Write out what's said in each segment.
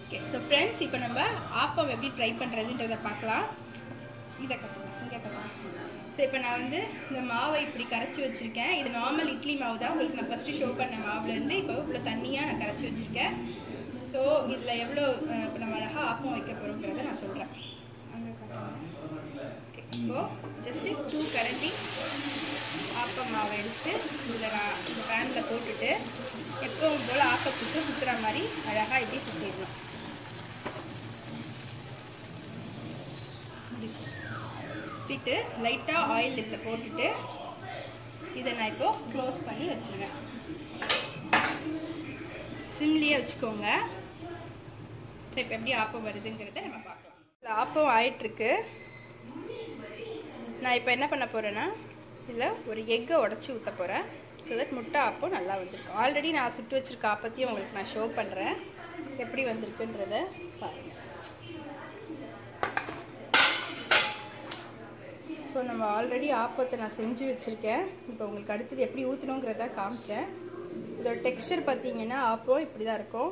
okay so friends இப்போ நம்ம ஆப்பம் எப்படி ட்ரை பண்ணுறதுன்றதை பார்க்கலாம் இதை கட்டலாம் இங்கே கட்டலாம் ஸோ இப்போ நான் வந்து இந்த மாவை இப்படி கரைச்சி வச்சுருக்கேன் இது நார்மல் இட்லி மாவு தான் உங்களுக்கு நான் ஃபஸ்ட்டு ஷோ பண்ண மாவுலேருந்து இப்போ இவ்வளோ தண்ணியாக நான் கரைச்சி வச்சுருக்கேன் ஸோ இதில் எவ்வளோ அஹ், இப்போ நம்ம அழகாக ஆப்பம் வைக்க போகிறோங்கிறத நான் சொல்கிறேன் அங்கே காட்டுறேன் ஓகே இப்போது ஜஸ்ட்டு டூ கரண்டி ஆப்பம் மாவை எடுத்து இதில் நான் இந்த பேனில் போட்டுட்டு எப்பவும் போல் ஆப்பத்துக்கு சுற்றுற மாதிரி அழகாக இப்படி சுற்றிடணும் சுற்றிட்டு லைட்டாக ஆயில் இதில் போட்டுட்டு இதை நான் இப்போது க்ளோஸ் பண்ணி வச்சுருவேன் சிம்லேயே வச்சுக்கோங்க ஸோ இப்போ எப்படி ஆப்பம் வருதுங்கிறத நம்ம பார்க்கலாம் இல்லை ஆப்பம் ஆயிட்டுருக்கு நான் இப்போ என்ன பண்ண போகிறேன்னா இதில் ஒரு எக்கை உடச்சி ஊற்ற போகிறேன் ஸோ தட் முட்டை ஆப்பம் நல்லா வந்திருக்கு ஆல்ரெடி நான் சுட்டு வச்சுருக்க ஆப்பத்தையும் உங்களுக்கு நான் ஷோ பண்ணுறேன் எப்படி வந்திருக்குன்றத பாருங்கள் ஸோ நம்ம ஆல்ரெடி ஆப்பத்தை நான் செஞ்சு வச்சுருக்கேன் இப்போ உங்களுக்கு அடுத்தது எப்படி ஊற்றணுங்கிறத காமிச்சேன் இதோட டெக்ஸ்டர் பார்த்தீங்கன்னா ஆப்பம் இப்படி தான் இருக்கும்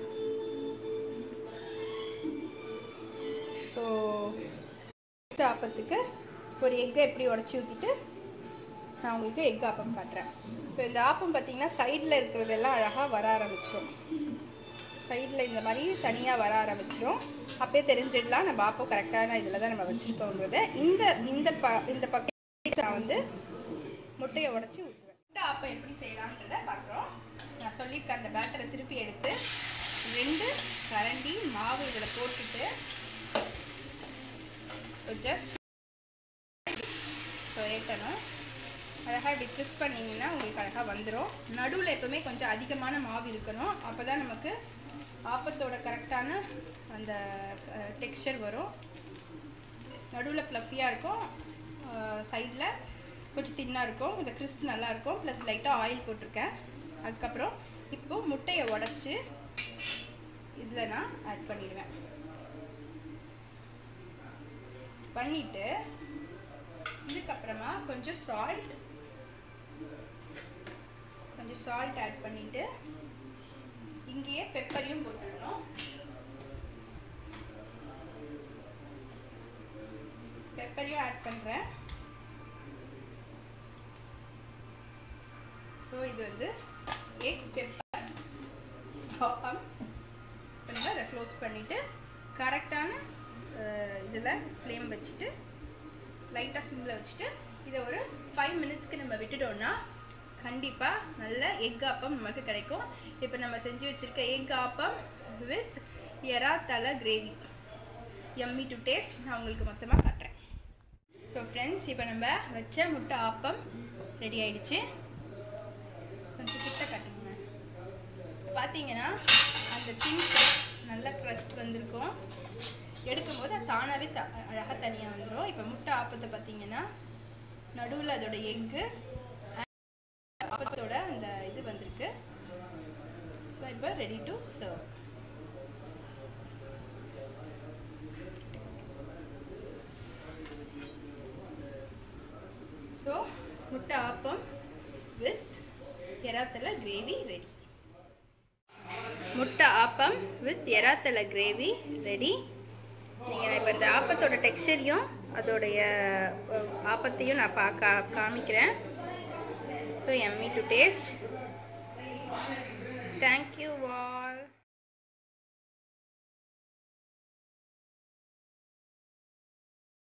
ஸோ ஆப்பத்துக்கு ஒரு எக்கை எப்படி உடச்சி ஊற்றிட்டு நான் உங்களுக்கு எக் ஆப்பம் காட்டுறேன் இப்போ இந்த ஆப்பம் பார்த்தீங்கன்னா சைடில் இருக்கிறதெல்லாம் அழகாக வர ஆரம்பிச்சிடும் சைடில் இந்த மாதிரி தனியாக வர ஆரம்பிச்சிடும் அப்பயே தெரிஞ்சிடலாம் நம்ம ஆப்பம் கரெக்டான இதில் தான் நம்ம வச்சுருக்கோங்கிறத இந்த இந்த ப இந்த பக்கம் நான் வந்து முட்டையை உடச்சி ஊற்றுவேன் முட்டை ஆப்பம் எப்படி செய்யலாம்ன்றத பார்க்குறோம் நான் சொல்லியிருக்க அந்த பேட்டரை திருப்பி எடுத்து ரெண்டு கரண்டி மாவு இதில் போட்டுட்டு ஜஸ்ட் ஏற்றணும் அழகாக இப்படி ட்விஸ்ட் பண்ணிங்கன்னா உங்களுக்கு அழகாக வந்துடும் நடுவில் எப்போவுமே கொஞ்சம் அதிகமான மாவு இருக்கணும் அப்போ தான் நமக்கு ஆப்பத்தோட கரெக்டான அந்த டெக்ஸ்சர் வரும் நடுவில் ப்ளஃபியாக இருக்கும் சைடில் கொஞ்சம் தின்னாக இருக்கும் இந்த கிறிஸ்ப் நல்லாயிருக்கும் ப்ளஸ் லைட்டாக ஆயில் போட்டிருக்கேன் அதுக்கப்புறம் இப்போது முட்டையை உடச்சி இதில் நான் ஆட் பண்ணிடுவேன் பண்ணிவிட்டு இதுக்கப்புறமா கொஞ்சம் சால்ட் கொஞ்சம் சால்ட் ஆட் பண்ணிட்டு இங்கேயே பெப்பரையும் போட்டுடணும் பெப்பரையும் ஆட் பண்ணுறேன் ஸோ இது வந்து எக் பெப்பர் ஆப்பம் பண்ணி அதை க்ளோஸ் பண்ணிவிட்டு கரெக்டான இதில் ஃப்ளேம் வச்சுட்டு லைட்டாக சிம்மில் வச்சுட்டு இதை ஒரு ஃபைவ் மினிட்ஸ்க்கு நம்ம விட்டுட்டோம்னா கண்டிப்பாக நல்ல எக் ஆப்பம் நமக்கு கிடைக்கும் இப்போ நம்ம செஞ்சு வச்சுருக்க எக் ஆப்பம் வித் எறா தலை கிரேவி எம்மி டு டேஸ்ட் நான் உங்களுக்கு மொத்தமாக காட்டுறேன் ஸோ ஃப்ரெண்ட்ஸ் இப்போ நம்ம வச்ச முட்டை ஆப்பம் ரெடி ஆயிடுச்சு கொஞ்சம் கிட்ட காட்டுங்க பார்த்தீங்கன்னா அந்த பின் crust நல்ல க்ரஸ்ட் வந்திருக்கும் எடுக்கும்போது அது தானாகவே த அழகாக தனியாக வந்துடும் இப்போ முட்டை ஆப்பத்தை பார்த்தீங்கன்னா நடுவில் அதோட எக்கு ஆப்பத்தோட அந்த இது வந்திருக்கு ஸோ இப்போ ரெடி டு சர்வ் ஸோ முட்டை ஆப்பம் வித் எராத்தலை கிரேவி ரெடி முட்டை ஆப்பம் வித் எராத்தலை கிரேவி ரெடி நீங்கள் இப்போ இந்த ஆப்பத்தோட டெக்ஸ்சரையும் அதோடைய அஹ், ஆப்பத்தையும் நான் பா கா காமிக்கிறேன் so yummy to taste thank you